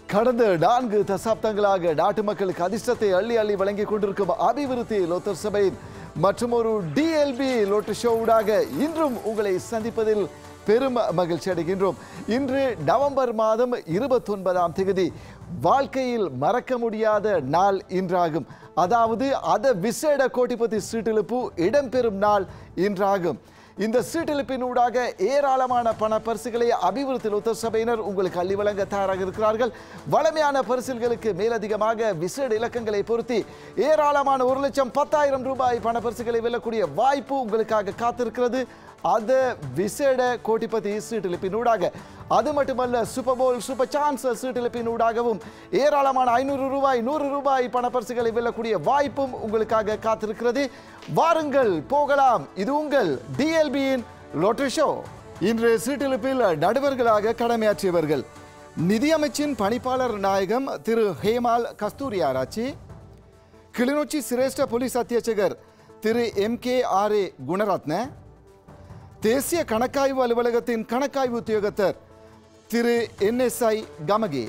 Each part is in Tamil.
கடந்த நான்கு தசாப்தங்களாக நாட்டு மக்களுக்கு அதிர்ஷ்டத்தை அள்ளி அள்ளி வழங்கிக் கொண்டிருக்கும் அபிவிருத்தி லோத்தர் சபையின் மற்றும் ஒரு டிஎல்பி லோட்டு ஷோவுடாக இன்றும் உங்களை சந்திப்பதில் பெரும் மகிழ்ச்சி அடைகின்றோம் இன்று நவம்பர் மாதம் இருபத்தொன்பதாம் தேதி வாழ்க்கையில் மறக்க முடியாத நாள் இன்றாகும் அதாவது அத விசேட கோட்டிபதி சீட்டிழுப்பு இடம்பெறும் நாள் இன்றாகும் இந்த சீட்டெழுப்பினூடாக ஏராளமான பண பரிசுகளை அபிவிருத்தி லொத்த சபையினர் உங்களுக்கு அள்ளி வழங்க தயாராக இருக்கிறார்கள் வளமையான பரிசில்களுக்கு மேலதிகமாக விசேட இலக்கங்களை பொருத்தி ஏராளமான ஒரு லட்சம் பத்தாயிரம் ரூபாய் பண பரிசுகளை வெல்லக்கூடிய வாய்ப்பு உங்களுக்காக காத்திருக்கிறது அது விசேட கோட்டிபதி சீட்டெழுப்பினூடாக அது மட்டுமல்ல சூப்பர் போல் சூப்பர் சான்ஸ் சீட்டெழுப்பினூடாகவும் ஏராளமான ஐநூறு ரூபாய் நூறு ரூபாய் பணப்பரிசுகளை வெல்லக்கூடிய வாய்ப்பும் உங்களுக்காக காத்திருக்கிறது வாருங்கள் போகலாம் இது உங்கள் டிஎல்பியின் லோட்டரி ஷோ இன்று சீட்டெழுப்பில் நடுவர்களாக கடமையாற்றியவர்கள் நிதியமைச்சின் பணிப்பாளர் நாயகம் திரு ஹேமால் கஸ்தூரியாராச்சி கிளிநொச்சி சிரேஷ்ட போலீஸ் அத்தியட்சகர் திரு M K R A Gunaratne தேசிய கணக்காய்வு அலுவலகத்தின் கணக்காய்வு உத்தியோகத்தர் திரு என்எஸ்ஐ கமகே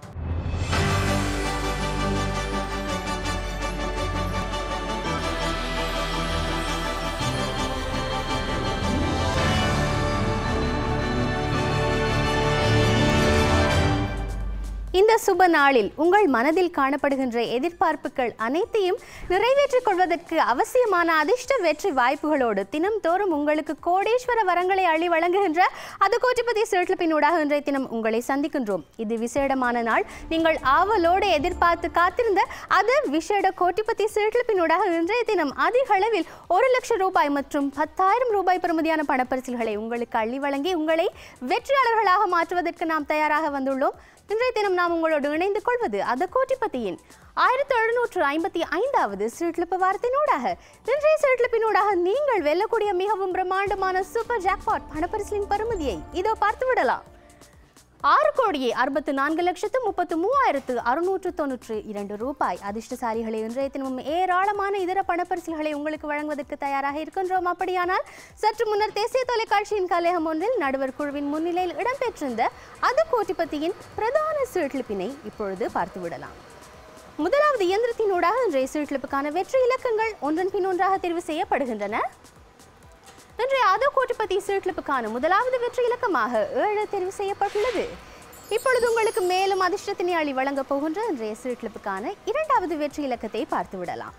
இந்த சுப நாளில் உங்கள் மனதில் காணப்படுகின்ற எதிர்பார்ப்புகள் அனைத்தையும் நிறைவேற்றிக் கொள்வதற்கு அவசியமான அதிர்ஷ்ட வெற்றி வாய்ப்புகளோடு தினம்தோறும் உங்களுக்கு கோடீஸ்வர வரங்களை அள்ளி வழங்குகின்ற அது கோட்டிபதி சீட்லப்பினூடாக இன்றைய தினம் உங்களை சந்திக்கின்றோம் இது விசேடமான நாள் நீங்கள் ஆவலோடு எதிர்பார்த்து காத்திருந்த அது விசேட கோட்டிபதி சீட்லப்பினூடாக இன்றைய தினம் அதிக அளவில் ஒரு லட்சம் ரூபாய் மற்றும் பத்தாயிரம் ரூபாய் பெறுமதியான பணப்பரிசில்களை உங்களுக்கு அள்ளி வழங்கி உங்களை வெற்றியாளர்களாக மாற்றுவதற்கு நாம் தயாராக வந்துள்ளோம் இன்றைய தினம் நாம் உங்களோடு இணைந்து கொள்வது அந்த கோட்டிபதியின் ஆயிரத்தி எழுநூற்று ஐம்பத்தி ஐந்தாவது சீட்லிப்பு வாரத்தினூடாக இன்றைய சீட்லிப்பினூடாக நீங்கள் வெல்லக்கூடிய மிகவும் பிரம்மாண்டமான சூப்பர் ஜாக்பாட் பணப்பரிசிலின் பருமதியை இதோ பார்த்து விடலாம் ஆறு கோடியே அறுபத்து நான்கு லட்சத்து முப்பத்து மூவாயிரத்து அறுநூற்று தொன்னூற்று இரண்டு ரூபாய் அதிர்ஷ்டசாலிகளை இன்றைய தினமும் ஏராளமான இதர பணப்பரிசில்களை உங்களுக்கு வழங்குவதற்கு தயாராக இருக்கின்றோம் அப்படியானால் சற்று முன்னர் தேசிய தொலைக்காட்சியின் கலையகம் ஒன்றில் நடுவர் குழுவின் முன்னிலையில் இடம்பெற்றிருந்த அது கோட்டிபத்தியின் பிரதான சீட்லிப்பினை இப்பொழுது பார்த்துவிடலாம் முதலாவது இயந்திரத்தினூடாக இன்றைய சீட்லிப்புக்கான வெற்றி இலக்கங்கள் ஒன்றன் பின் ஒன்றாக தெரிவு செய்யப்படுகின்றன இன்றைய அதோ கோட்டிபதி சீட்லிப்புக்கான முதலாவது வெற்றி இலக்கமாக ஏழு தெரிவு செய்யப்பட்டுள்ளது இப்பொழுது உங்களுக்கு மேலும் அதிர்ஷ்டத்தினை அள்ளி வழங்கப் போகின்ற இன்றைய சீட்லிப்புக்கான இரண்டாவது வெற்றி இலக்கத்தை பார்த்து விடலாம்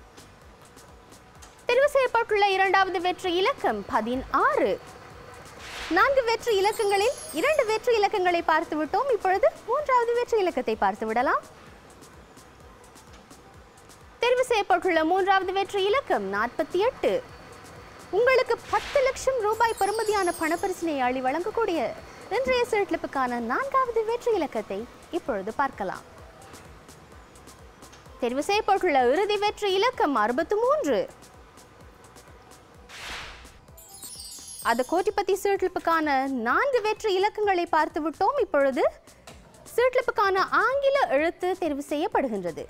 தெரிவு செய்யப்பட்டுள்ள இரண்டாவது வெற்றி இலக்கம் பதினாறு நான்கு வெற்றி இலக்கங்களில் இரண்டு வெற்றி இலக்கங்களை பார்த்து விட்டோம் இப்பொழுது மூன்றாவது வெற்றி இலக்கத்தை பார்த்து விடலாம் தெரிவு செய்யப்பட்டுள்ள மூன்றாவது வெற்றி இலக்கம் நாற்பத்தி எட்டு உங்களுக்கு பத்து லட்சம் ரூபாய் பெறுமதியான பணப்பரிசினை அள்ளி வழங்கக்கூடிய இன்றைய சீட்லிப்புக்கான நான்காவது வெற்றி இலக்கத்தை இப்பொழுது பார்க்கலாம் தெரிவு செய்யப்பட்டுள்ள இறுதி வெற்றி இலக்கம் அறுபத்து மூன்று அது கோட்டிப்பத்தி சீட்லிப்புக்கான நான்கு வெற்றி இலக்கங்களை பார்த்து விட்டோம் இப்பொழுது சீட்லிப்புக்கான ஆங்கில எழுத்து தெரிவு செய்யப்படுகின்றது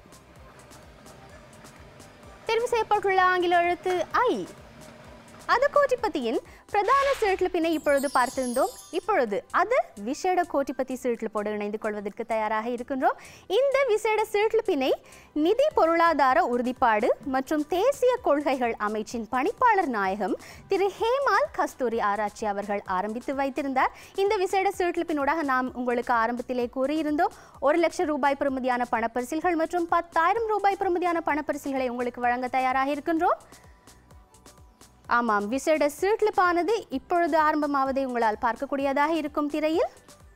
தெரிவு செய்யப்பட்டுள்ள ஆங்கில எழுத்து ஐ அது கோட்டிபதியின் பிரதான சீட்லிப்பினை இப்பொழுது பார்த்திருந்தோம் இப்பொழுது அது விசேட கோட்டிபதி சீட்லிப்போடு இணைந்து கொள்வதற்கு தயாராக இருக்கின்றோம் இந்த விசேட சீட்லிப்பினை நிதி பொருளாதார உறுதிப்பாடு மற்றும் தேசிய கொள்கைகள் அமைச்சின் பணிப்பாளர் நாயகம் திரு ஹேமால் கஸ்தூரி ஆராய்ச்சி அவர்கள் ஆரம்பித்து வைத்திருந்தார் இந்த விசேட சீட்லிப்பினூடாக நாம் உங்களுக்கு ஆரம்பத்திலே கூறியிருந்தோம் ஒரு லட்சம் ரூபாய் பெறுமதியான பணப்பரிசில்கள் மற்றும் பத்தாயிரம் ரூபாய் பெறுமதியான பணப்பரிசில்களை உங்களுக்கு வழங்க தயாராக இருக்கின்றோம் ஆமாம் விசேட சீட்லிப்பானது இப்பொழுது ஆரம்பமாவதை உங்களால் பார்க்கக்கூடியதாக இருக்கும் திரையில்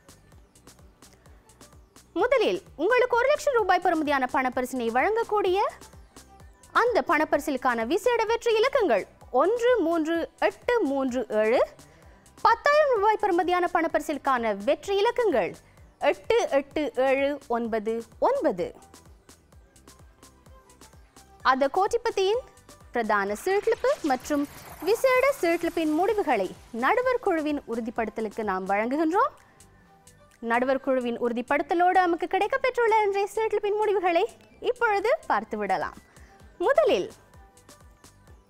முதலில் உங்களுக்கு ஒரு லட்சம் ரூபாய் பெறுமதியான பணப்பரிசினை வழங்கக்கூடிய அந்த பணப்பரிசிலுக்கான விசேட வெற்றி இலக்கங்கள் ஒன்று மூன்று எட்டு மூன்று ஏழு பத்தாயிரம் ரூபாய் பெறுமதியான பணப்பரிசிலுக்கான வெற்றி இலக்கங்கள் எட்டு எட்டு ஏழு ஒன்பது ஒன்பது அந்த கோட்டிப்பத்தியின் பிரதான சீட்லிப்பு மற்றும் விசேட சீட்லிப்பின் முடிவுகளை நடுவர் குழுவின் உறுதிப்படுத்தலுக்கு நாம் வழங்குகின்றோம் நடுவர் குழுவின் உறுதிப்படுத்தலோடு நமக்கு கிடைக்கப்பெற்றுள்ள இன்றைய சீட்லிப்பின் முடிவுகளை இப்பொழுது பார்த்து விடலாம் முதலில்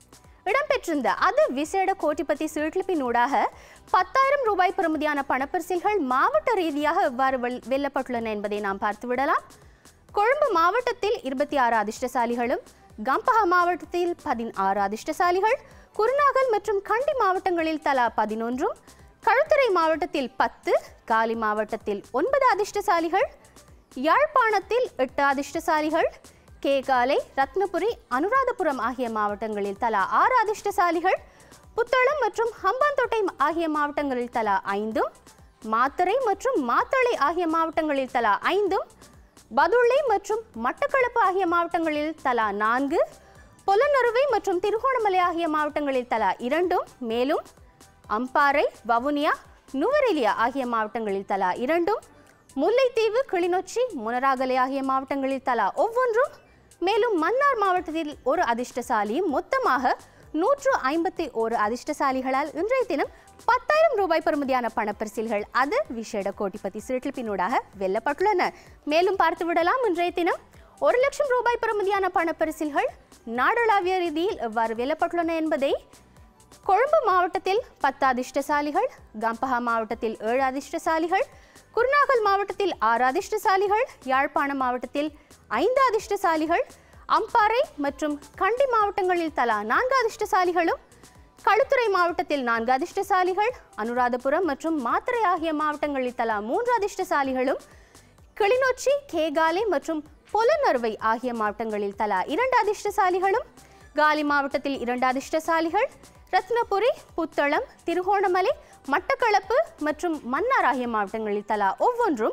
இடம்பெற்றிருந்த அது விசேட கோட்டிபதி சீட்லிப்பினூடாக பத்தாயிரம் ரூபாய் பெறுமதியான பணப்பரிசில்கள் மாவட்ட ரீதியாக எவ்வாறு வெல்- வெல்லப்பட்டுள்ளன என்பதை நாம் பார்த்து விடலாம் கொழும்பு மாவட்டத்தில் இருபத்தி ஆறு அதிர்ஷ்டசாலிகளும் கம்பஹா மாவட்டத்தில் பதினாறு அதிர்ஷ்டசாலிகள் குருநாகல் மற்றும் கண்டி மாவட்டங்களில் தலா பதினொன்றும் களுத்துறை மாவட்டத்தில் பத்து காலி மாவட்டத்தில் ஒன்பது அதிர்ஷ்டசாலிகள் யாழ்ப்பாணத்தில் எட்டு அதிர்ஷ்டசாலிகள் கேகாலை ரத்னபுரி அனுராதபுரம் ஆகிய மாவட்டங்களில் தலா ஆறு அதிர்ஷ்டசாலிகள் புத்தளம் மற்றும் ஹம்பாந்தோட்டை ஆகிய மாவட்டங்களில் தலா ஐந்தும் மாத்தறை மற்றும் மாத்தளை ஆகிய மாவட்டங்களில் தலா ஐந்தும் பதுளை மற்றும் மட்டக்களப்பு ஆகிய மாவட்டங்களில் தலா நான்கு பொலனறுவை மற்றும் திருகோணமலை ஆகிய மாவட்டங்களில் தலா இரண்டும் மேலும் அம்பாறை வவுனியா நுவரெலியா ஆகிய மாவட்டங்களில் தலா இரண்டும் முல்லைத்தீவு கிளிநொச்சி முனராகலை ஆகிய மாவட்டங்களில் தலா ஒவ்வொன்றும் மேலும் மன்னார் மாவட்டத்தில் ஒரு அதிர்ஷ்டசாலியும் மொத்தமாக நூற்று ஐம்பத்தி ஒரு அதிர்ஷ்டசாலிகளால் இன்றைய தினம் பத்தாயிரம் ரூபாய் பெறுமதியான பணப்பரிசில்கள் அது விசேட கோட்டிபதி சிறுட்டிப்பினூடாக வெல்லப்பட்டுள்ளன மேலும் பார்த்து விடலாம் இன்றைய தினம் ஒரு லட்சம் ரூபாய் பெறுமதியான பணப்பரிசில்கள் நாடளாவிய ரீதியில் எவ்வாறு வெல்லப்பட்டுள்ளன என்பதை கொழும்பு மாவட்டத்தில் பத்து அதிர்ஷ்டசாலிகள் கம்பஹா மாவட்டத்தில் ஏழு அதிர்ஷ்டசாலிகள் குருநாகல் மாவட்டத்தில் ஆறு அதிர்ஷ்டசாலிகள் யாழ்ப்பாணம் மாவட்டத்தில் ஐந்து அதிர்ஷ்டசாலிகள் அம்பாறை மற்றும் கண்டி மாவட்டங்களில் தலா நான்கு அதிர்ஷ்டசாலிகளும் களுத்துறை மாவட்டத்தில் நான்கு அதிர்ஷ்டசாலிகள் அனுராதபுரம் மற்றும் மாத்தறை ஆகிய மாவட்டங்களில் தலா மூன்று அதிர்ஷ்டசாலிகளும் கிளிநொச்சி கேகாலை மற்றும் பொலனறுவை ஆகிய மாவட்டங்களில் தலா இரண்டு அதிர்ஷ்டசாலிகளும் காலி மாவட்டத்தில் இரண்டு அதிர்ஷ்டசாலிகள் ரத்னபுரி புத்தளம் திருகோணமலை மட்டக்களப்பு மற்றும் மன்னார் ஆகிய மாவட்டங்களில் தலா ஒவ்வொன்றும்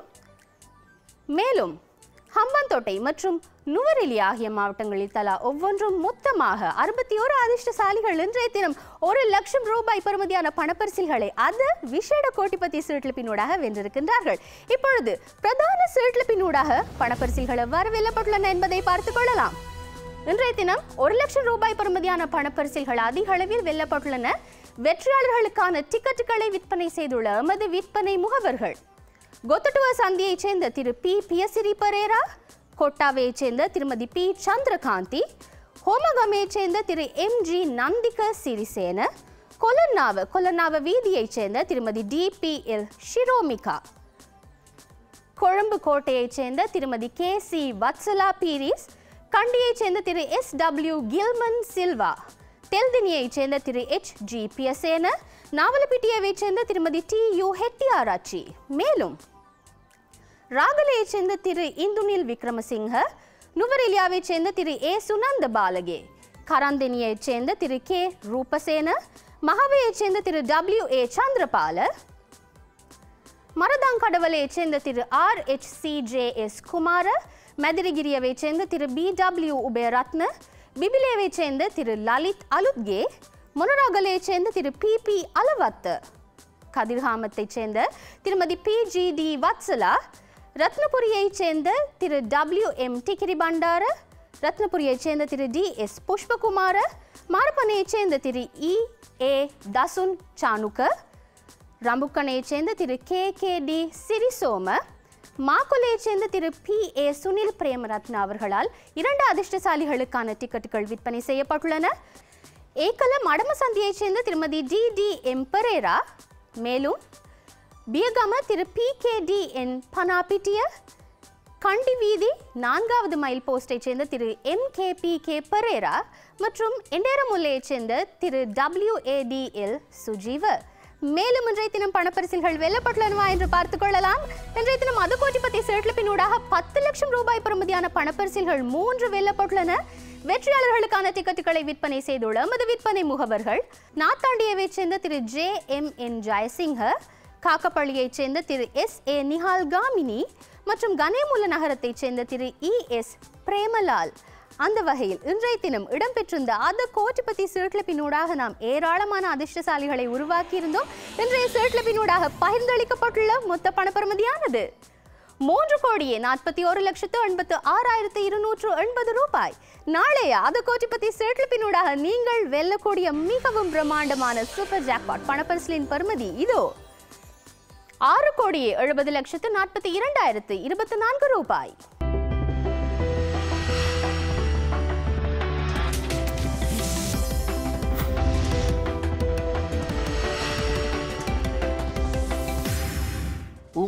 மேலும் ஹம்பந்தோட்டை மற்றும் நுவரெலி ஆகிய மாவட்டங்களில் தலா ஒவ்வொன்றும் மொத்தமாக அறுபத்தி ஒரு அதிர்ஷ்டசாலிகள் இன்றைய தினம் ஒரு லட்சம் ரூபாய் பெறுமதியான பணப்பரிசில்களை அது விசேட கோட்டிபதி சீட்லிப்பினூடாக வென்றிருக்கின்றார்கள் இப்பொழுது பிரதான சீட்லிப்பினூடாக பணப்பரிசில்கள் எவ்வாறு வெல்லப்பட்டுள்ளன என்பதை பார்த்துக் கொள்ளலாம் இன்றைய தினம் ஒரு லட்சம் ரூபாய் பெறுமதியான பணப்பரிசில்கள் அதிக அளவில் வெல்லப்பட்டுள்ளன வெற்றியாளர்களுக்கான டிக்கெட்டுகளை விற்பனை செய்துள்ள எமது விற்பனை முகவர்கள் கொத்தட்டுவ சந்தியைச் சேர்ந்த திரு பி பியசிரி பரேரா கொட்டாவையைச் சேர்ந்த திருமதி பி சந்திரகாந்தி ஹோமகமையைச் சேர்ந்த திரு எம் ஜி நந்திக சிறிசேன கொலன்னாவ கொலன்னாவ வீதியைச் சேர்ந்த திருமதி D P L Shiromika Colombo கோட்டையைச் சேர்ந்த திருமதி கே சி வத்சலா பீரிஸ் கண்டியைச் சேர்ந்த திரு எஸ் டபிள்யூ கில்மன் சில்வா தெல்தினியைச் சேர்ந்த திரு எச் ஜி பியசேன நாவலப்பிட்டியவைச் சேர்ந்த திருமதி டி யு ஹெட்டியாராச்சி மேலும் ராகலையைச் சேர்ந்த திரு இந்துனில் விக்ரமசிங்க நுவரெலியாவைச் சேர்ந்த திரு ஏ சுனந்த பாலகே கராந்தனியைச் சேர்ந்த திரு கே ரூபசேன மகாவையைச் சேர்ந்த திரு டபிள்யூ ஏ சந்திரபால மரதாங்கடவலையைச் சேர்ந்த திரு R H C J S Kumara மதிரிகிரியவைச் சேர்ந்த திரு பி டபிள்யூ உபயரத்ன பிபிலேவைச் சேர்ந்த திரு லலித் அலுத்கே முனராகலையைச் சேர்ந்த திரு பி பி அலவத் கதிர்காமத்தைச் சேர்ந்த திருமதி பி ஜி டி வத்சலா ரத்னபுரியைச் சேர்ந்த திரு டபிள்யூ எம் டிகிரி பண்டார ரத்னபுரியைச் சேர்ந்த திரு டி எஸ் புஷ்பகுமார மாரப்பனையைச் சேர்ந்த திரு இ ஏ தசுன் சானுக்க ரம்புக்கனையைச் சேர்ந்த திரு கே கே டி சிறிசோம மாக்குலையைச் சேர்ந்த திரு பி ஏ சுனில் பிரேமரத்ன அவர்களால் இரண்டு அதிர்ஷ்டசாலிகளுக்கான டிக்கெட்டுகள் விற்பனை செய்யப்பட்டுள்ளன ஏக்கலம் அடமசந்தியைச் சேர்ந்த திருமதி டி டி எம் பெரேரா மேலும் பியகம திரு P K D N Panapitiya Kandy வீதி நான்காவது மைல் போஸ்டைச் சேர்ந்த திரு M K P K Perera மற்றும் எண்டேரமுல்லையைச் சேர்ந்த திரு W A D L Sujeewa மேலும் இன்றைய தினம் பணப்பரிசில்கள் வெல்லப்பட்டுள்ளனவா என்று பார்த்துக் கொள்ளலாம் இன்றைய தினம் அது கோட்டிப்பத்தி செட்டிலப்பினூடாக பத்து லட்சம் ரூபாய் பெறுமதியான பணப்பரிசில்கள் மூன்று வெல்லப்பட்டுள்ளன வெற்றியாளர்களுக்கான டிக்கெட்டுகளை விற்பனை செய்துள்ள எமது விற்பனை முகவர்கள் நாத்தாண்டியவைச் சேர்ந்த திரு ஜே எம் என் ஜெயசிங்க காக்கப்பள்ளியைச் சேர்ந்த திரு எஸ் ஏ நிஹால் காமினி மற்றும் கனேமுல நகரத்தைச் சேர்ந்த திரு இ எஸ் பிரேமலால் அந்த வகையில் இன்றைய தினம் இடம்பெற்றிருந்த அந்த கோட்டிப்பத்தி சீட்லப்பினூடாக நாம் ஏராளமான அதிர்ஷ்டசாலிகளை உருவாக்கியிருந்தோம் இன்றைய சீட்லப்பினூடாக பகிர்ந்தளிக்கப்பட்டுள்ள மொத்த பணப்பெறுமதியானது மூன்று கோடியே நாற்பத்தி ஒரு லட்சத்து எண்பத்து ஆறாயிரத்து இருநூற்று எண்பது ரூபாய் நாளைய அது கோட்டிப்பத்தி சீட்லப்பினூடாக நீங்கள் வெல்லக்கூடிய மிகவும் பிரம்மாண்டமான சூப்பர் ஜாக்பாட் பணப்பரிசலின் பெறுமதி இதோ ஆறு கோடியே எழுபது லட்சத்து நாற்பத்தி இரண்டாயிரத்து இருபத்தி நான்கு ரூபாய்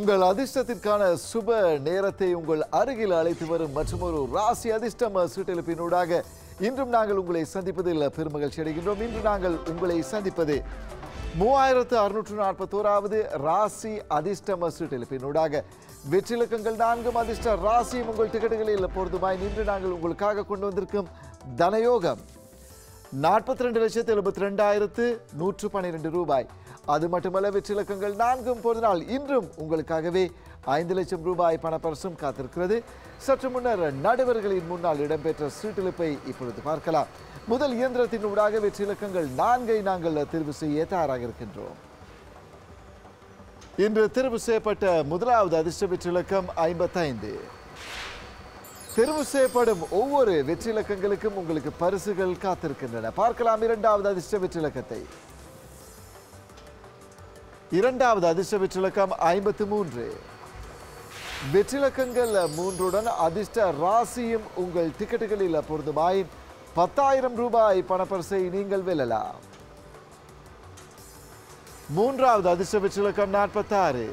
உங்கள் அதிர்ஷ்டத்திற்கான சுப நேரத்தை உங்கள் அருகில் அழைத்து வரும் மற்றொரு ராசி அதிர்ஷ்டம் சீட்டெழுப்பினூடாக இன்றும் நாங்கள் உங்களை சந்திப்பதில் பெருமகிழ்ச்சி அடைகின்றோம் இன்று நாங்கள் உங்களை சந்திப்பது மூவாயிரத்து அறுநூற்று நாற்பத்தோராவது ராசி அதிர்ஷ்டம் சீட்டெழுப்பினூடாக வெற்றிலக்கங்கள் நான்கும் அதிர்ஷ்ட ராசியும் உங்கள் டிக்கெட்டுகளில் பொருதுமாய் நின்று நாங்கள் உங்களுக்காக கொண்டு வந்திருக்கும் தனயோகம் நாற்பத்தி ரெண்டு லட்சத்து எழுபத்தி ரெண்டாயிரத்து நூற்று பன்னிரெண்டு ரூபாய் அது மட்டுமல்ல வெற்றிலக்கங்கள் நான்கும் பொருதினால் இன்றும் உங்களுக்காகவே ஐந்து லட்சம் ரூபாய் பணப்பரிசும் காத்திருக்கிறது சற்று முன்னர் நடுவர்களின் முன்னால் இடம்பெற்ற சீட்டிழப்பை இப்பொழுது பார்க்கலாம் முதல் இயந்திரத்தின் ஊடாக வெற்றிலக்கங்கள் நான்கை நாங்கள் தெரிவு செய்ய தயாராக இருக்கின்றோம் இன்று தெரிவு செய்யப்பட்ட முதலாவது அதிர்ஷ்ட வெற்றிலக்கம் ஐம்பத்தைந்து தெரிவு செய்யப்படும் ஒவ்வொரு வெற்றி இலக்கங்களுக்கும் உங்களுக்கு பரிசுகள் காத்திருக்கின்றன பார்க்கலாம் இரண்டாவது அதிர்ஷ்ட வெற்றி இலக்கத்தை இரண்டாவது அதிர்ஷ்ட வெற்றி இலக்கம் ஐம்பத்து மூன்று வெற்றிலக்கங்கள் மூன்றுடன் அதிர்ஷ்ட ராசியும் உங்கள் டிக்கெட்டுகளில் பொருந்துமாய் பத்தாயிரம் ரூபாய் பணப்பரிசை நீங்கள் வெல்லலாம் மூன்றாவது அதிர்ஷ்ட வெற்றிலக்கம் நாற்பத்தாறு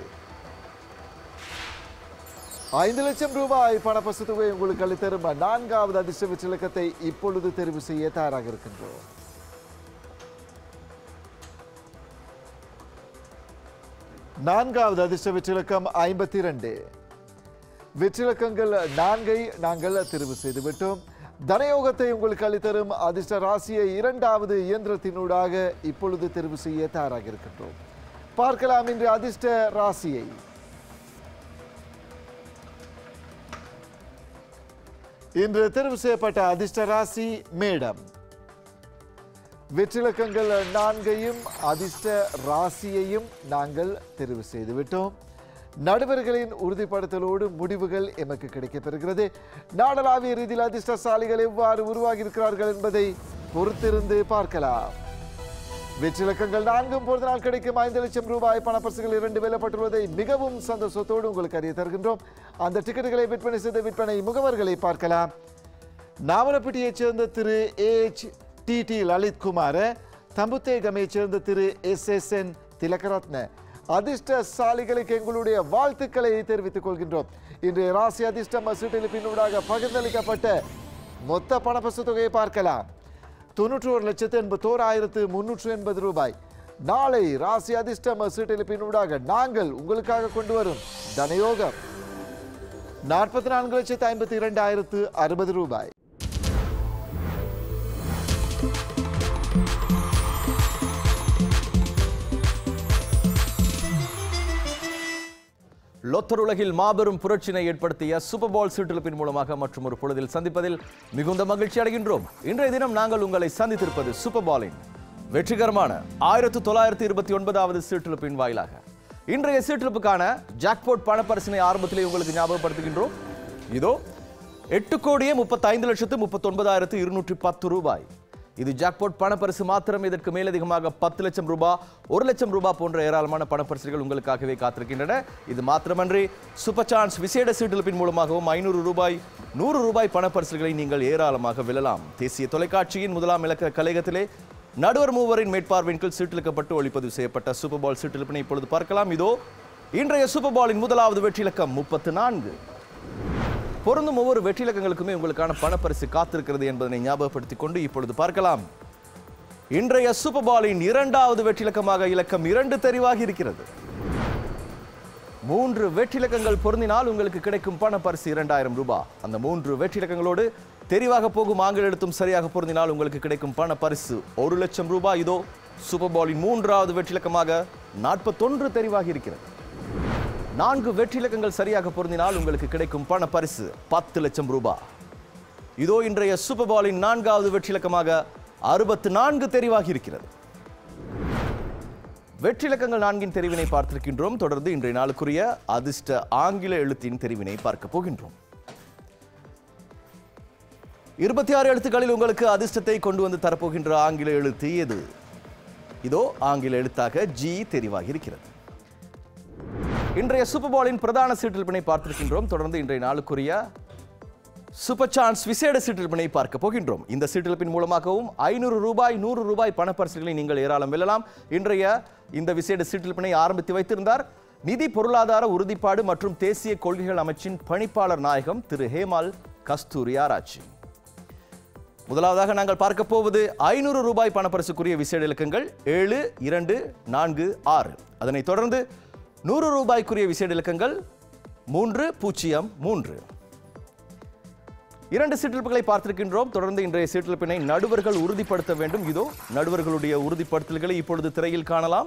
ஐந்து லட்சம் ரூபாய் பணப்பரிசு தொகை உங்களுக்கு அளித்தரும் நான்காவது அதிர்ஷ்ட வெற்றிலக்கத்தை இப்பொழுது தெரிவு செய்ய தயாராக இருக்கின்றோம் நான்காவது அதிர்ஷ்ட வெற்றிலக்கம் ஐம்பத்தி இரண்டு வெற்றிலக்கங்கள் நான்கை நாங்கள் தெரிவு செய்து விட்டோம் தனயோகத்தை உங்களுக்கு அளித்தரும் அதிர்ஷ்ட ராசியை இரண்டாவது இயந்திரத்தினூடாக இப்பொழுது தெரிவு செய்ய தயாராக இருக்கின்றோம் பார்க்கலாம் இன்று அதிர்ஷ்ட ராசியை இன்று தெரிவு செய்யப்பட்ட அதிர்ஷ்ட ராசி மேடம் வெற்றிலக்கங்கள் நான்கையும் அதிர்ஷ்ட ராசியையும் நாங்கள் தெரிவு செய்து விட்டோம் நடுவர்களின் உறுதிப்படுத்தலோடு முடிவுகள் எமக்கு கிடைக்கப்பெறுகிறது நாடளாவிய ரீதியில் அதிர்ஷ்டசாலிகள் எவ்வாறு உருவாகி இருக்கிறார்கள் என்பதை பொறுத்திருந்து பார்க்கலாம் வெற்றிலக்கங்கள் நான்கும் பொழுது நாள் கிடைக்கும் ஐந்து லட்சம் ரூபாய் பணப்பரிசுகள் இரண்டு வெல்லப்பட்டுள்ளதை மிகவும் சந்தோஷத்தோடு உங்களுக்கு அறிய தருகின்றோம் அந்த டிக்கெட்டுகளை விற்பனை செய்த விற்பனை முகவர்களை பார்க்கலாம் நாவலப்பட்டியைச் சேர்ந்த திரு ஏச் டி டி லலித்குமார தம்புத்தேகமைச் சேர்ந்த திரு எஸ் எஸ் என் திலகரத்ன அதிர்ஷ்டசாலிகளுக்கு எங்களுடைய வாழ்த்துக்களை தெரிவித்துக் கொள்கின்றோம் இன்றைய ராசி அதிர்ஷ்டம் சீட்டெழுப்பினூடாக பகிர்ந்தளிக்கப்பட்ட மொத்த பணப்பரிசு தொகையை பார்க்கலாம் தொண்ணூற்றி ஒரு லட்சத்து எண்பத்தோராயிரத்து முன்னூற்று எண்பது ரூபாய் நாளை ராசி அதிர்ஷ்டம் சீட்டெழுப்பினூடாக நாங்கள் உங்களுக்காக கொண்டு வரும் தனயோகம் நாற்பத்தி நான்கு லட்சத்து ஐம்பத்தி இரண்டாயிரத்து அறுபது ரூபாய் லொத்தர் உலகில் மாபெரும் புரட்சினை ஏற்படுத்திய சூப்பர் பால் சீட்டிழப்பின் மூலமாக மற்றும் ஒரு பொழுதில் சந்திப்பதில் மிகுந்த மகிழ்ச்சி அடைகின்றோம் இன்றைய தினம் நாங்கள் உங்களை சந்தித்திருப்பது சூப்பர் பாலின் வெற்றிகரமான ஆயிரத்து தொள்ளாயிரத்தி இருபத்தி ஒன்பதாவது சீட்டிழப்பின் வாயிலாக இன்றைய சீட்டிழப்புக்கான ஜாக்பாட் பணப்பரிசினை ஆரம்பத்திலே உங்களுக்கு ஞாபகப்படுத்துகின்றோம் இதோ எட்டு கோடியே முப்பத்தைந்து லட்சத்து முப்பத்தொன்பதாயிரத்து இருநூற்றி பத்து ரூபாய் இது ஜாக்பாட் பணப்பரிசு மாத்திரம் இதற்கு மேலதிகமாக பத்து லட்சம் ரூபாய் ஒரு லட்சம் ரூபாய் போன்ற ஏராளமான பணப்பரிசுகள் உங்களுக்காகவே காத்திருக்கின்றன இது மாத்திரமன்றி சூப்பர் சான்ஸ் விசேட சீட்டிழப்பின் மூலமாகவும் ஐநூறு ரூபாய் நூறு ரூபாய் பணப்பரிசுகளை நீங்கள் ஏராளமாக வெல்லலாம் தேசிய தொலைக்காட்சியின் முதலாம் இலக்க கலையகத்திலே நடுவர் மூவரின் மேற்பார்வையின் கீழ் சீட்டிழுக்கப்பட்டு ஒளிப்பதிவு செய்யப்பட்ட சூப்பர் பால் சீட்டிழப்பினை இப்பொழுது பார்க்கலாம் இதோ இன்றைய சூப்பர் பாலின் முதலாவது வெற்றிலக்கம் முப்பத்து நான்கு பொருந்தும் ஒவ்வொரு வெற்றிலக்கங்களுக்குமே உங்களுக்கான பணப்பரிசு காத்திருக்கிறது என்பதனை ஞாபகப்படுத்திக் கொண்டு இப்பொழுது பார்க்கலாம் இன்றைய சூப்பர் பாலின் இரண்டாவது வெற்றிலக்கமாக இலக்கம் இரண்டு தெரிவாகி இருக்கிறது மூன்று வெற்றிலக்கங்கள் பொருந்தினால் உங்களுக்கு கிடைக்கும் பணப்பரிசு இரண்டாயிரம் ரூபாய் அந்த மூன்று வெற்றிலக்கங்களோடு தெரிவாக போகும் ஆங்கில எழுத்தும் சரியாக பொருந்தினால் உங்களுக்கு கிடைக்கும் பண பரிசு ஒரு லட்சம் ரூபாய் இதோ சூப்பர் பாலின் மூன்றாவது வெற்றிலக்கமாக நாற்பத்தொன்று தெரிவாகி இருக்கிறது நான்கு வெற்றிலக்கங்கள் சரியாக பொருந்தினால் உங்களுக்கு கிடைக்கும் பண பரிசு பத்து லட்சம் ரூபாய் இதோ இன்றைய சூப்பர் பாலின் நான்காவது வெற்றிலக்கமாக அறுபத்து நான்கு தெரிவாகி இருக்கிறது வெற்றிலக்கங்கள் நான்கின் தெரிவினை பார்த்திருக்கின்றோம் தொடர்ந்து இன்றைய நாளுக்குரிய அதிர்ஷ்ட ஆங்கில எழுத்தின் தெரிவினை பார்க்க போகின்றோம் இருபத்தி ஆறு எழுத்துக்களில் உங்களுக்கு அதிர்ஷ்டத்தை கொண்டு வந்து தரப்போகின்ற ஆங்கில எழுத்து எது இதோ ஆங்கில எழுத்தாக ஜி தெரிவாகி இருக்கிறது இன்றைய சூப்பர் பாலின் பிரதான சீட்டில்பினை பார்த்திருக்கின்றோம் தொடர்ந்து இன்றைய நாளுக்குரிய சூப்பர் சான்ஸ் விசேட சீட்டில்பினை பார்க்க போகின்றோம் இந்த சீட்டில்பின் மூலமாகவும் ஐநூறு ரூபாய் நூறு ரூபாய் பணப்பரிசுகளை நீங்கள் ஏராளம் வெல்லலாம் இன்றைய இந்த விசேட சீட்டில்பினை ஆரம்பித்து வைத்திருந்தார் நிதி பொருளாதார உறுதிப்பாடு மற்றும் தேசிய கொள்கைகள் அமைச்சின் பணிப்பாளர் நாயகம் திரு ஹேமால் கஸ்தூரி ஆராய்ச்சி முதலாவதாக நாங்கள் பார்க்க போவது ஐநூறு ரூபாய் பணப்பரிசுக்குரிய விசேட இலக்கங்கள் ஏழு இரண்டு நான்கு ஆறு அதனைத் தொடர்ந்து நூறு ரூபாய்க்குரிய விசேட இலக்கங்கள் மூன்று பூஜ்ஜியம் மூன்று இரண்டு சீட்டிழப்புகளை பார்த்திருக்கின்றோம் தொடர்ந்து இன்றைய சீட்டிழப்பினை நடுவர்கள் உறுதிப்படுத்த வேண்டும் இதோ நடுவர்களுடைய உறுதிப்படுத்தல்களை இப்பொழுது திரையில் காணலாம்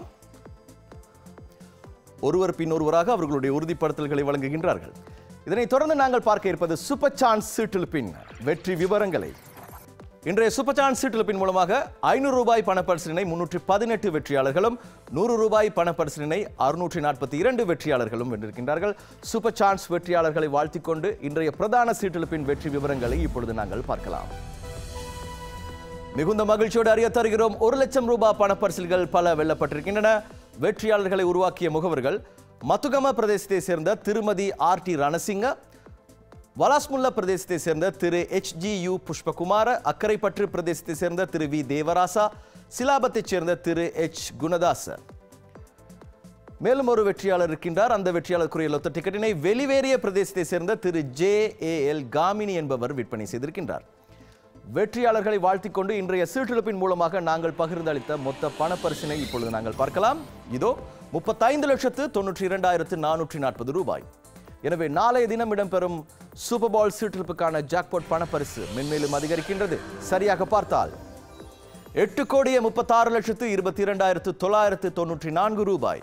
ஒருவர் பின் ஒருவராக அவர்களுடைய உறுதிப்படுத்தல்களை வழங்குகின்றார்கள் இதனைத் தொடர்ந்து நாங்கள் பார்க்க இருப்பது சூப்பர் சான்ஸ் சீட்டிழப்பின் வெற்றி விவரங்களை இன்றைய சூப்பர் சான்ஸ் சீட்டிழப்பின் மூலமாக ஐநூறு ரூபாய் பணப்பரிசலினை முன்னூற்றி பதினெட்டு வெற்றியாளர்களும் நூறு ரூபாய் பணப்பரிசலினை அறுநூற்றி நாற்பத்தி இரண்டு வெற்றியாளர்களும் வென்றிருக்கின்றார்கள் சூப்பர் சான்ஸ் வெற்றியாளர்களை வாழ்த்திக் கொண்டு இன்றைய பிரதான சீட்டிழப்பின் வெற்றி விவரங்களை இப்பொழுது நாங்கள் பார்க்கலாம் மிகுந்த மகிழ்ச்சியோடு அறிய தருகிறோம் ஒரு லட்சம் ரூபாய் பணப்பரிசில்கள் பல வெல்லப்பட்டிருக்கின்றன வெற்றியாளர்களை உருவாக்கிய முகவர்கள் மத்துகம பிரதேசத்தை சேர்ந்த திருமதி ஆர் டி ரணசிங்க வலாஸ்முல்லா பிரதேசத்தை சேர்ந்த திரு H G U Pushpakumara Akkaraipattu பிரதேசத்தை சேர்ந்த திரு வி தேவராசா சிலாபத்தைச் சேர்ந்த திரு எச் குணதாச மேலும் ஒரு வெற்றியாளர் இருக்கின்றார் அந்த வெற்றியாளருக்குரிய லொத்த டிக்கெட்டினை வெளிவேறிய பிரதேசத்தை சேர்ந்த திரு ஜே ஏ எல் காமினி என்பவர் விற்பனை செய்திருக்கின்றார் வெற்றியாளர்களை வாழ்த்திக் கொண்டு இன்றைய சீட்டிழப்பின் மூலமாக நாங்கள் பகிர்ந்தளித்த மொத்த பணப்பரிசினை இப்பொழுது நாங்கள் பார்க்கலாம் இதோ முப்பத்தைந்து லட்சத்து தொன்னூற்றி இரண்டாயிரத்து நானூற்றி நாற்பது ரூபாய் எனவே நாளைய தினம் இடம்பெறும் சூப்பர் பால் சீட்டிழப்புக்கான ஜாக்பாட் பணப்பரிசு மென்மேலும் அதிகரிக்கின்றது சரியாக பார்த்தால் எட்டு கோடியே முப்பத்தாறு லட்சத்து இருபத்தி இரண்டாயிரத்து தொள்ளாயிரத்து தொன்னூற்றி நான்கு ரூபாய்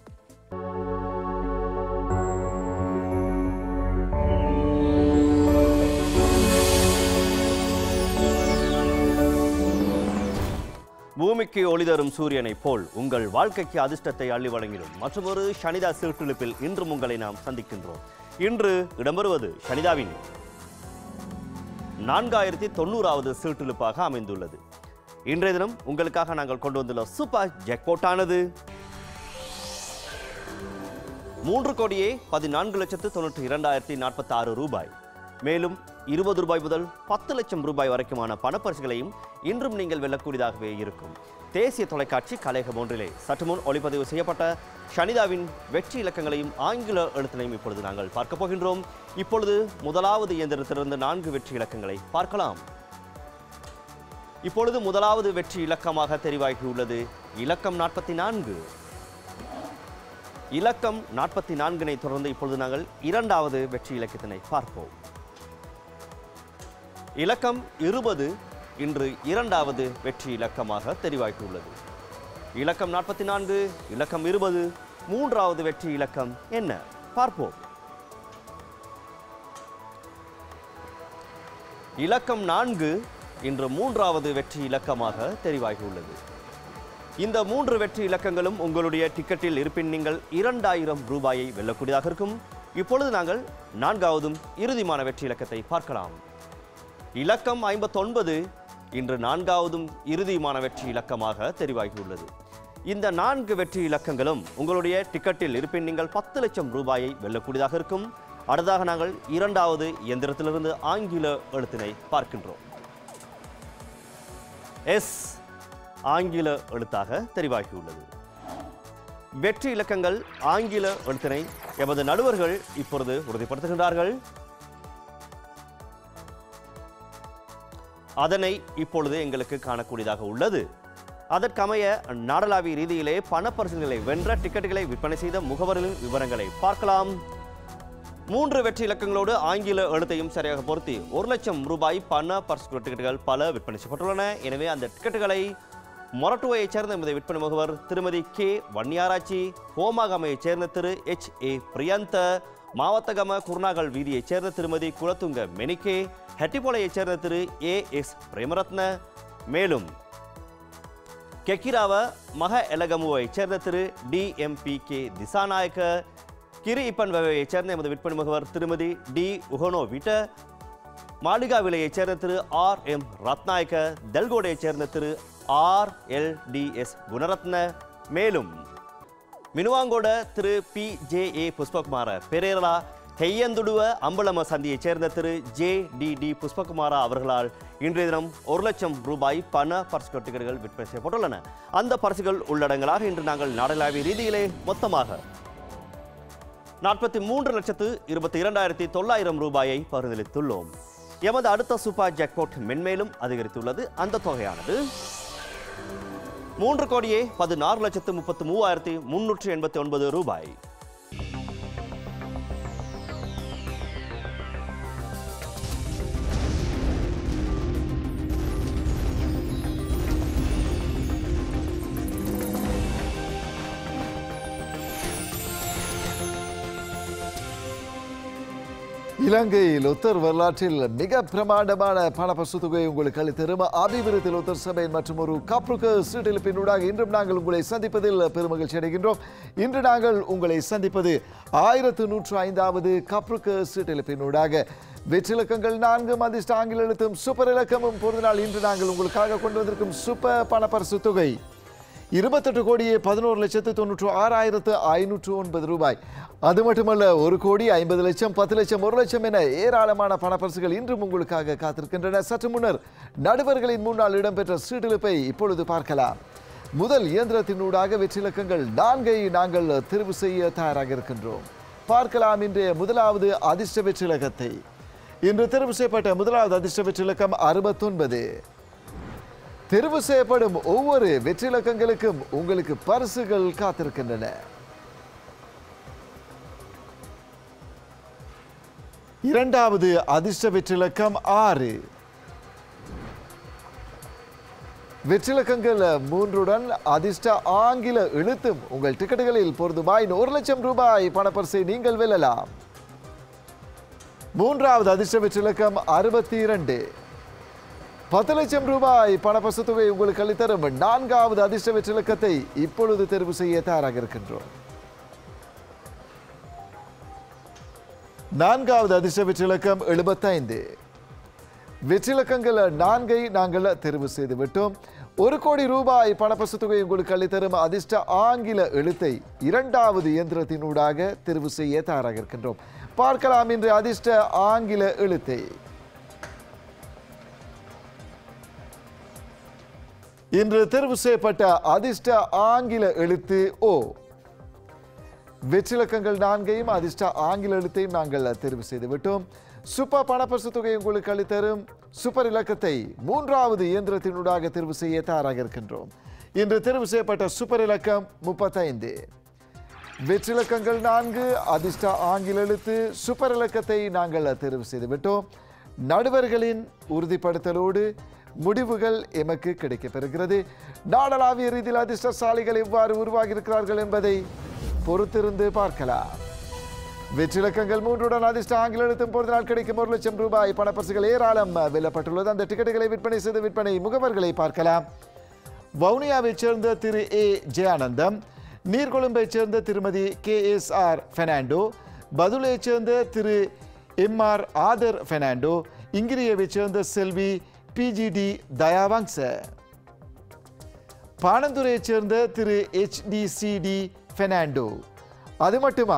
பூமிக்கு ஒளி தரும் சூரியனைப் போல் உங்கள் வாழ்க்கைக்கு அதிர்ஷ்டத்தை அள்ளி வழங்கிடும் மற்றொரு சனிதா சீர்திருப்பில் இன்றும் உங்களை நாம் சந்திக்கின்றோம் இன்று இடம்பெறுவது சனிதாவின் நான்காயிரத்தி தொண்ணூறாவது சீர்திருப்பாக அமைந்துள்ளது இன்றைய தினம் உங்களுக்காக நாங்கள் கொண்டு வந்துள்ள சூப்பர் ஜெக்போட்டானது மூன்று கோடியே பதினான்கு லட்சத்து தொண்ணூற்றி இரண்டாயிரத்தி நாற்பத்தி ஆறு ரூபாய் மேலும் இருபது ரூபாய் முதல் பத்து லட்சம் ரூபாய் வரைக்குமான பணப்பரிசுகளையும் இன்றும் நீங்கள் வெல்லக்கூடியதாகவே இருக்கும் தேசிய தொலைக்காட்சி கலையகம் ஒன்றிலே சற்று முன் ஒளிப்பதிவு செய்யப்பட்ட ஷனிதாவின் வெற்றி இலக்கங்களையும் ஆங்கில எழுத்தினையும் இப்பொழுது நாங்கள் பார்க்க போகின்றோம் இப்பொழுது முதலாவது இயந்திரத்திலிருந்து நான்கு வெற்றி இலக்கங்களை பார்க்கலாம் இப்பொழுது முதலாவது வெற்றி இலக்கமாக தெரிவாகியுள்ளது இலக்கம் நாற்பத்தி நான்கு இலக்கம் நாற்பத்தி நான்கினை தொடர்ந்து இப்பொழுது நாங்கள் இரண்டாவது வெற்றி இலக்கத்தினை பார்ப்போம் இலக்கம் இருபது இன்று இரண்டாவது வெற்றி இலக்கமாக தெரிவாகியுள்ளது இலக்கம் நாற்பத்தி நான்கு இலக்கம் இருபது மூன்றாவது வெற்றி இலக்கம் என்ன பார்ப்போம் இலக்கம் நான்கு இன்று மூன்றாவது வெற்றி இலக்கமாக தெரிவாகியுள்ளது இந்த மூன்று வெற்றி இலக்கங்களும் உங்களுடைய டிக்கெட்டில் இருப்பின் நீங்கள் இரண்டாயிரம் ரூபாயை வெல்லக்கூடியதாக இருக்கும் இப்பொழுது நாங்கள் நான்காவதும் இறுதிமான வெற்றி இலக்கத்தை பார்க்கலாம் இலக்கம் ஐம்பத்தொன்பது இன்று நான்காவதும் இறுதியுமான வெற்றி இலக்கமாக தெரிவாகியுள்ளது இந்த நான்கு வெற்றி இலக்கங்களும் உங்களுடைய டிக்கெட்டில் இருப்பின் நீங்கள் பத்து லட்சம் ரூபாயை வெல்லக்கூடியதாக இருக்கும் அடுத்ததாக நாங்கள் இரண்டாவது இயந்திரத்திலிருந்து ஆங்கில எழுத்தினை பார்க்கின்றோம் எஸ் ஆங்கில எழுத்தாக தெரிவாகியுள்ளது வெற்றி இலக்கங்கள் ஆங்கில எழுத்தினை எமது நடுவர்கள் இப்பொழுது உறுதிப்படுத்துகின்றார்கள் அதனை இப்பொழுது எங்களுக்கு காணக்கூடியதாக உள்ளது அதற்கமைய நாடளாவிய ரீதியிலே பணப்பரிசுகளை வென்ற டிக்கெட்டுகளை விற்பனை செய்த முகவர்களின் விவரங்களை பார்க்கலாம் மூன்று வெற்றி இலக்கங்களோடு ஆங்கில எழுத்தையும் சரியாக பொருத்தி ஒரு லட்சம் ரூபாய் பண பரிசு டிக்கெட்டுகள் பல விற்பனை செய்யப்பட்டுள்ளன எனவே அந்த டிக்கெட்டுகளை மொரட்டுவையைச் சேர்ந்த எமது விற்பனை முகவர் திருமதி கே வன்னியாராய்ச்சி ஹோமாகமையைச் சேர்ந்த திரு எச் ஏ பிரியந்த மாவத்தகம குருநாகல் வீதியைச் சேர்ந்த திருமதி குலத்துங்க மெனிகே ஹெட்டிபோலையைச் சேர்ந்த திரு ஏ எஸ் பிரேமரத்ன மேலும் கெக்கிராவ மக எலகமுவைச் சேர்ந்த திரு D M P K Dissanayake கிரி இப்பன் வகையைச் சேர்ந்த எமது விற்பனை முகவர் திருமதி டி உகனோ விட்ட மாளிகா விலையைச் சேர்ந்த திரு ஆர் எம் ரத்நாயக்க தெல்கோடையைச் சேர்ந்த திரு R L D S Gunaratne மேலும் மினுவாங்கோட திரு P J A Pushpakumara Perera Heiyanthuduwa Ambalama சந்தியைச் சேர்ந்த திரு ஜே டி டி புஷ்பகுமாரா அவர்களால் இன்றைய தினம் ஒரு லட்சம் ரூபாய் பண பரிசு டிக்கெட்டுகள் விற்பனை செய்யப்பட்டுள்ளன அந்த பரிசுகள் உள்ளடங்கலாக இன்று நாங்கள் நாடளாவிய ரீதியிலே மொத்தமாக நாற்பத்தி மூன்று லட்சத்து இருபத்தி இரண்டாயிரத்தி தொள்ளாயிரம் ரூபாயை பரிந்துரைத்துள்ளோம் எமது அடுத்த சூப்பர் ஜாக்பாட் மென்மேலும் அதிகரித்துள்ளது அந்த தொகையானது மூன்று கோடியே பதினாறு லட்சத்து முப்பத்து மூவாயிரத்தி முன்னூற்று எண்பத்தி ஒன்பது ரூபாய் இலங்கை லொத்தர் வரலாற்றில் மிக பிரமாண்டமான பணப்பசு தொகை உங்களுக்கு அளித்தரும் அபிவிருத்தி லொத்தர் சபை மற்றும் ஒரு கப்ருக்க சீட்டெழுப்பினூடாக இன்றும் நாங்கள் உங்களை சந்திப்பதில் பெருமகிழ்ச்சி அடைகின்றோம் இன்று நாங்கள் உங்களை சந்திப்பது ஆயிரத்து நூற்று ஐந்தாவது கப்ருக்க சீட்டெழுப்பினூடாக வெற்றிலக்கங்கள் நான்கு அதிர்ஷ்ட ஆங்கில எழுத்தும் சூப்பர் இலக்கமும் பொருந்தினால் இன்று நாங்கள் உங்களுக்காக கொண்டு வந்திருக்கும் சூப்பர் பணப்பரிசு தொகை இருபத்தெட்டு கோடியே பதினோரு லட்சத்து தொண்ணூற்று ஆறாயிரத்து ஐநூற்று ஒன்பது ரூபாய் அது மட்டுமல்ல ஒரு கோடி ஐம்பது லட்சம் பத்து லட்சம் ஒரு லட்சம் என ஏராளமான பணப்பரிசுகள் இன்றும் உங்களுக்காக காத்திருக்கின்றன சற்று முன்னர் நடுவர்களின் முன்னால் இடம்பெற்ற சீட்டிழப்பை இப்பொழுது பார்க்கலாம் முதல் இயந்திரத்தினூடாக வெற்றிலக்கங்கள் நான்கை நாங்கள் தெரிவு செய்ய தயாராக இருக்கின்றோம் பார்க்கலாம் இன்றைய முதலாவது அதிர்ஷ்ட வெற்றிலக்கத்தை இன்று தெரிவு செய்யப்பட்ட முதலாவது அதிர்ஷ்ட வெற்றிலக்கம் அறுபத்தொன்பது தெரிவு செய்யப்படும் ஒவ்வொரு வெற்றிலக்கங்களுக்கும் உங்களுக்கு பரிசுகள் காத்திருக்கின்றன இரண்டாவது அதிர்ஷ்ட வெற்றிலக்கம் ஆறு வெற்றிலக்கங்கள் மூன்றுடன் அதிர்ஷ்ட ஆங்கில எழுத்தும் உங்கள் டிக்கெட்டுகளில் பொருந்துமாய் ஒரு லட்சம் ரூபாய் பணப்பரிசை நீங்கள் வெல்லலாம் மூன்றாவது அதிர்ஷ்ட வெற்றிலக்கம் அறுபத்தி இரண்டு பத்து லட்சம் ரூபாய் பணப்பசு தொகை உங்களுக்கு அளித்தரும் நான்காவது அதிர்ஷ்ட வெற்றிலக்கத்தை இப்பொழுது தெரிவு செய்ய தயாராக இருக்கின்றோம் நான்காவது அதிர்ஷ்ட வெற்றிலக்கம் எழுபத்தைந்து வெற்றிலக்கங்கள் நான்கை நாங்கள் தெரிவு செய்து விட்டோம் ஒரு கோடி ரூபாய் பணப்பசு தொகை உங்களுக்கு அளித்தரும் அதிர்ஷ்ட ஆங்கில எழுத்தை இரண்டாவது இயந்திரத்தினூடாக தெரிவு செய்ய தயாராக இருக்கின்றோம் பார்க்கலாம் இன்று அதிர்ஷ்ட ஆங்கில எழுத்தை இன்று தேர்வு செய்யப்பட்ட அதிர்ஷ்ட ஆங்கில எழுத்து ஓ வெற்றிலக்கங்கள் நான்கையும் அதிர்ஷ்ட ஆங்கில எழுத்தையும் நாங்கள் தெரிவு செய்து விட்டோம் சூப்பர் பணப்பரிசு தொகை உங்களுக்கு அளித்தரும் சூப்பர் இலக்கத்தை மூன்றாவது இயந்திரத்தினூடாக தேர்வு செய்ய தயாராக இருக்கின்றோம் இன்று தேர்வு செய்யப்பட்ட சூப்பர் இலக்கம் முப்பத்தைந்து வெற்றிலக்கங்கள் நான்கு அதிர்ஷ்ட ஆங்கில எழுத்து சூப்பர் இலக்கத்தை நாங்கள் தெரிவு செய்து விட்டோம் நடுவர்களின் உறுதிப்படுத்தலோடு முடிவுகள் எமக்கு கிடைக்கப்பெறுகிறது நாடளாவிய ரீதியில் அதிர்ஷ்டசாலிகள் எவ்வாறு உருவாகி இருக்கிறார்கள் என்பதை பொறுத்திருந்து பார்க்கலாம் வெற்றிலக்கங்கள் மூன்றுடன் அதிர்ஷ்ட ஆங்கில எழுத்தும் பொழுதினால் கிடைக்கும் ஒரு லட்சம் ரூபாய் பணப்பரிசுகள் ஏராளம் வெல்லப்பட்டுள்ளது அந்த டிக்கெட்டுகளை விற்பனை செய்த விற்பனை முகவர்களை பார்க்கலாம் வவுனியாவைச் சேர்ந்த திரு ஏ ஜெயானந்தம் நீர்கொழும்பைச் சேர்ந்த திருமதி கே எஸ் ஆர் பெர்னாண்டோ பதுளையைச் சேர்ந்த திரு எம் ஆர் ஆதர் பெர்னாண்டோ இங்கிரியவைச் சேர்ந்த செல்வி பிஜிடி தயாவங்ச பாணந்துரையைச் சேர்ந்த திரு ஹெச்டிசிடி பெர்னாண்டோ அது மட்டுமா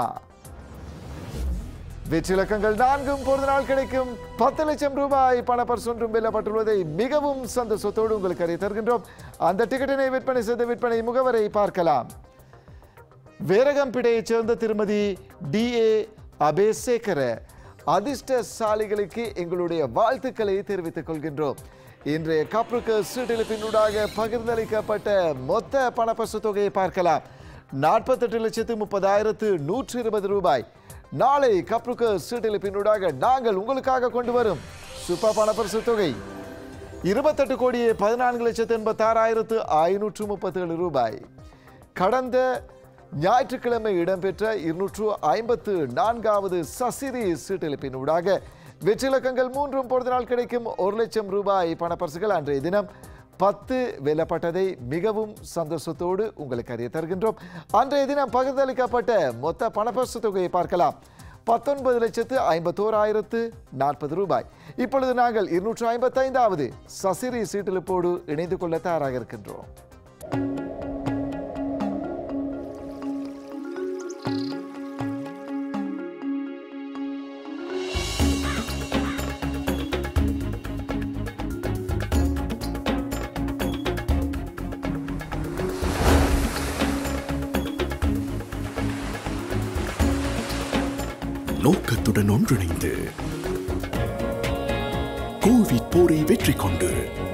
வெற்றிலக்கங்கள் நான்கும் பொழுது நாள் கிடைக்கும் பத்து லட்சம் ரூபாய் பணப்பரிசு ஒன்றும் வெல்லப்பட்டுள்ளதை மிகவும் சந்தோஷத்தோடு உங்களுக்கு அறிய தருகின்றோம் அந்த டிக்கெட்டினை விற்பனை செய்த விற்பனை முகவரை பார்க்கலாம் வேரகம்பிடையைச் சேர்ந்த திருமதி டி ஏ அபேசேகர அதிர்ஷ்டசாலிகளுக்கு எங்களுடைய வாழ்த்துக்களை தெரிவித்துக் கொள்கின்றோம் இன்றைய கப்ருக்கு சீட்டெழுப்பினூடாக பகிர்ந்தளிக்கப்பட்ட மொத்த பணப்பரிசு தொகையை பார்க்கலாம் நாற்பத்தெட்டு லட்சத்து முப்பதாயிரத்து நூற்று இருபது ரூபாய் நாளை கப்ருக்கு சீட்டெழுப்பினூடாக நாங்கள் உங்களுக்காக கொண்டு வரும் சூப்பர் பணப்பரிசு தொகை இருபத்தெட்டு கோடியே பதினான்கு லட்சத்து எண்பத்தாறாயிரத்து ஐநூற்று முப்பத்தேழு ரூபாய் கடந்த ஞாயிற்றுக்கிழமை இடம்பெற்ற இருநூற்று ஐம்பத்து நான்காவது சசிரி சீட்டெழுப்பினூடாக வெற்றிலக்கங்கள் மூன்றும் பொழுது நாள் கிடைக்கும் ஒரு லட்சம் ரூபாய் பணப்பரிசுகள் அன்றைய தினம் பத்து வெல்லப்பட்டதை மிகவும் சந்தோஷத்தோடு உங்களுக்கு அறிய தருகின்றோம் அன்றைய தினம் பகிர்ந்தளிக்கப்பட்ட மொத்த பணப்பரிசு தொகையை பார்க்கலாம் பத்தொன்பது லட்சத்து ஐம்பத்தோராயிரத்து நாற்பது ரூபாய் இப்பொழுது நாங்கள் இருநூற்று ஐம்பத்தைந்தாவது சசிரி சீட்டெழுப்போடு இணைந்து கொள்ள தயாராக இருக்கின்றோம் நோக்கத்துடன் ஒன்றிணைந்து கோவிட் போரை வெற்றி கொண்டு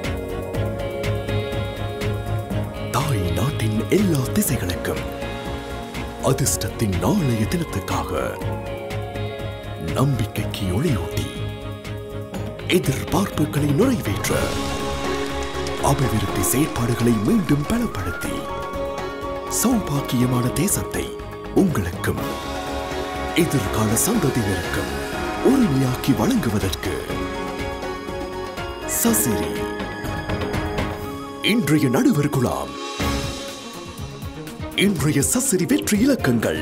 தாய் நாட்டின் எல்லா திசைகளுக்கும் அதிர்ஷ்டத்தின் நாளைய தினத்துக்காக நம்பிக்கைக்கு ஒளியூட்டி எதிர்பார்ப்புகளை நிறைவேற்ற அபிவிருத்தி செயற்பாடுகளை மீண்டும் பலப்படுத்தி சௌபாக்கியமான தேசத்தை உங்களுக்கும் எதிர்கால சந்ததியினருக்கும் உரிமையாக்கி வழங்குவதற்கு சசிரி இன்றைய நடுவர் குழாம் இன்றைய சசிரி வெற்றி இலக்கங்கள்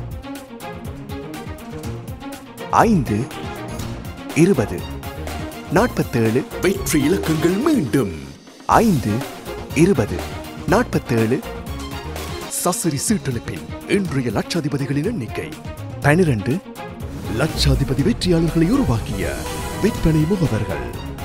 ஐந்து இருபது நாற்பத்தேழு வெற்றி இலக்கங்கள் மீண்டும் ஐந்து இருபது நாற்பத்தேழு சசிரி சீட்டெழுப்பின் இன்றைய லட்சாதிபதிகளின் எண்ணிக்கை பனிரெண்டு லட்சாதிபதி வெற்றியாளர்களை உருவாக்கிய விற்பனை முகவர்கள்